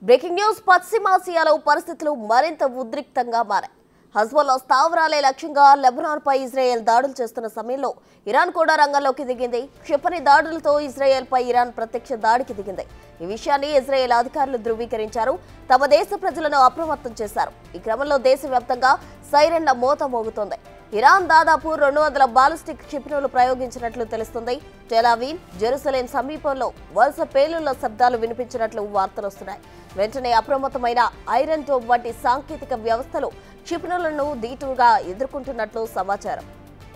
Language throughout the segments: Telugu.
బ్రేకింగ్ న్యూస్ పశ్చిమాసియాలో పరిస్థితులు మరింత ఉద్రిక్తంగా మారాయి హజ్బుల్లా స్థావరాలే లక్ష్యంగా లెబనాన్పై ఇజ్రాయెల్ దాడులు చేస్తున్న సమయంలో ఇరాన్ కూడా రంగంలోకి దిగింది క్షిపణి దాడులతో ఇజ్రాయెల్పై ఇరాన్ ప్రత్యక్ష దాడికి దిగింది ఈ విషయాన్ని ఇజ్రాయెల్ అధికారులు ధృవీకరించారు తమ దేశ ప్రజలను అప్రమత్తం చేశారు ఈ క్రమంలో దేశవ్యాప్తంగా సైరన్ల మోత మోగుతోంది ఇరాన్ దాదాపు రెండు వందల బాలిస్టిక్ క్షిపణులు ప్రయోగించినట్లు తెలుస్తుంది టెలావీన్ జెరూసలేం సమీపంలో వరుస పేలుళ్ల శబ్దాలు వినిపించినట్లు వార్తలు వస్తున్నాయి వెంటనే అప్రమత్తమైన ఐరన్ టోమ్ వంటి సాంకేతిక వ్యవస్థలు క్షిపణులను దీటుగా ఎదుర్కొంటున్నట్లు సమాచారం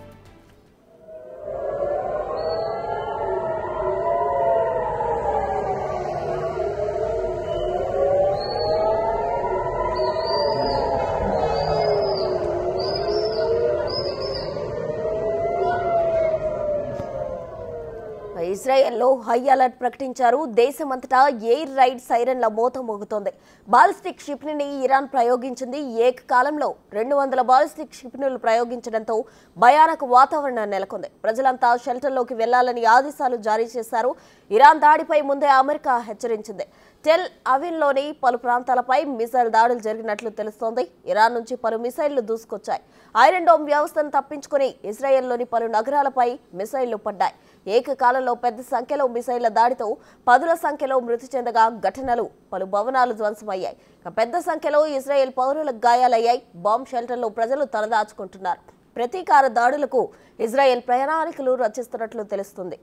ఇజ్రాయెల్లో హై అలర్ట్ ప్రకటించారు దేశమంతటా ఎయిర్ రైడ్ సైరన్ల మోత మోగుతోంది బాలిస్టిక్ క్షిపణిని ఇరాన్ ప్రయోగించింది ఏకకాలంలో రెండు వందల బాలిస్టిక్ క్షిపణులు ప్రయోగించడంతో భయానక వాతావరణం నెలకొంది ప్రజలంతా షెల్టర్లోకి వెళ్లాలని ఆదేశాలు జారీ చేశారు ఇరాన్ దాడిపై ముందే అమెరికా హెచ్చరించింది టెల్ అవిన్లోని పలు ప్రాంతాలపై మిసైల్ దాడులు జరిగినట్లు తెలుస్తోంది ఇరాన్ నుంచి పలు మిసైళ్లు దూసుకొచ్చాయి ఐరన్ డోమ్ వ్యవస్థను తప్పించుకుని ఇజ్రాయెల్లోని పలు నగరాలపై మిసైళ్లు పడ్డాయి ఏకకాలంలో పెద్ద సంఖ్యలో మిసైళ్ల దాడితో పదుల సంఖ్యలో మృతి చెందగా ఘటనలు పలు భవనాలు ధ్వంసమయ్యాయి ఇక పెద్ద సంఖ్యలో ఇజ్రాయెల్ పౌరులకు గాయాలయ్యాయి బాంబ్ షెల్టర్లో ప్రజలు తలదాచుకుంటున్నారు ప్రతీకార దాడులకు ఇజ్రాయెల్ ప్రణాళికలు రచిస్తున్నట్లు తెలుస్తుంది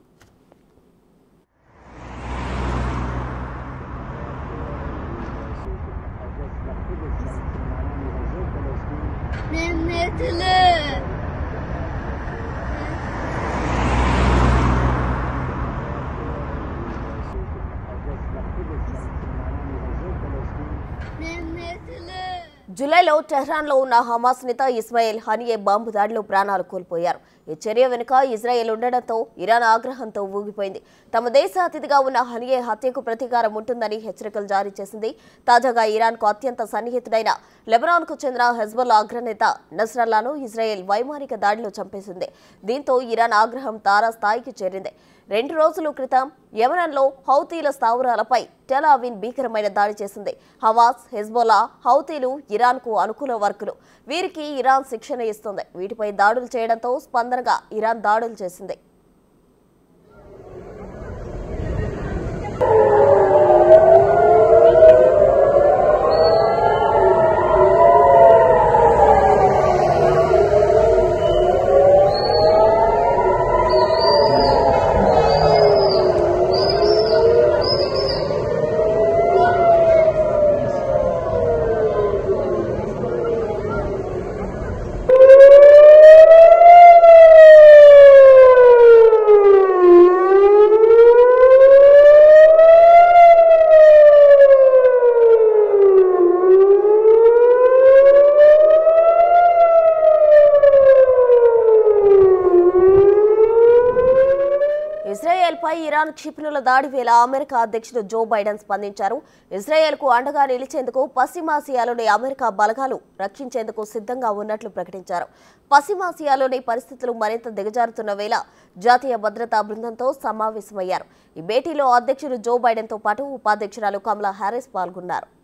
Mehmet Ali. Mehmet Ali. జులైలో టెహ్రాన్లో ఉన్న హమాస్ నేత ఇస్మాయిల్ హనియే బాంబు దాడిలో ప్రాణాలు కోల్పోయారు ఈ చర్య వెనుక ఇజ్రాయెల్ ఉండడంతో ఇరాన్ ఆగ్రహంతో ఊగిపోయింది తమ దేశ అతిథిగా ఉన్న హనియే హత్యకు ప్రతీకారం ఉంటుందని హెచ్చరికలు జారీ చేసింది తాజాగా ఇరాన్కు అత్యంత సన్నిహితుడైన లెబనాన్కు చెందిన హెజ్బుల్లా అగ్రనేత నస్రల్లాను ఇజ్రాయెల్ వైమానిక దాడిలో చంపేసింది దీంతో ఇరాన్ ఆగ్రహం తారాస్థాయికి చేరింది రెండు రోజుల క్రితం యమనంలో హౌతీల స్థావరాలపై టెలావిన్ భీకరమైన దాడి చేసింది హవాస్ హెజ్బోలా హౌతీలు ఇరాన్కు అనుకూల వర్కులు వీరికి ఇరాన్ శిక్షణ ఇస్తుంది వీటిపై దాడులు చేయడంతో స్పందనగా ఇరాన్ దాడులు చేసింది ఇజ్రాయెల్పై ఇరాన్ క్షిపణుల దాడి వేళ అమెరికా అధ్యక్షుడు జో బైడెన్ స్పందించారు ఇజ్రాయెల్కు అండగా నిలిచేందుకు పశ్చిమాసియాలోని అమెరికా బలగాలు రక్షించేందుకు సిద్ధంగా ఉన్నట్లు ప్రకటించారు పశ్చిమాసియాలోని పరిస్థితులు మరింత దిగజారుతున్న వేళ జాతీయ భద్రతా బృందంతో సమావేశమయ్యారు ఈ భేటీలో అధ్యక్షుడు జో బైడెన్తో పాటు ఉపాధ్యక్షురాలు కమలా హ్యారిస్ పాల్గొన్నారు